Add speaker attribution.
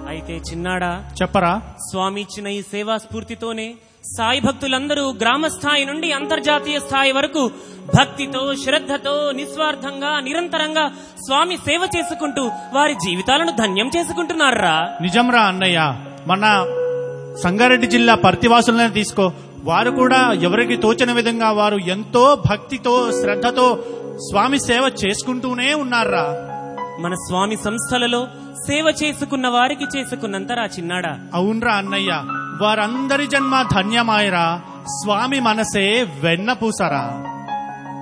Speaker 1: అయితే చిన్నాడా
Speaker 2: చెప్పరా
Speaker 1: స్వామి ఇచ్చిన ఈ సేవా స్ఫూర్తితోనే సాయి భక్తులందరూ గ్రామ స్థాయి నుండి అంతర్జాతీయ స్థాయి వరకు భక్తితో శ్రద్ధతో నిస్వార్థంగా నిరంతరంగా స్వామి సేవ చేసుకుంటూ వారి జీవితాలను ధన్యం చేసుకుంటున్నారా
Speaker 2: నిజంరా అన్నయ్య మన సంగారెడ్డి జిల్లా పర్తివాసులనే తీసుకో వారు కూడా ఎవరికి తోచని విధంగా వారు ఎంతో భక్తితో శ్రద్ధతో స్వామి సేవ చేసుకుంటూనే ఉన్నారా
Speaker 1: మన స్వామి సంస్థలలో సేవ చేసుకున్న వారికి చేసుకున్నంతరా చిన్నాడా
Speaker 2: అవునరా అన్నయ్య వారందరి జన్మ ధన్యమాయరా స్వామి మనసే వెన్నపూసరా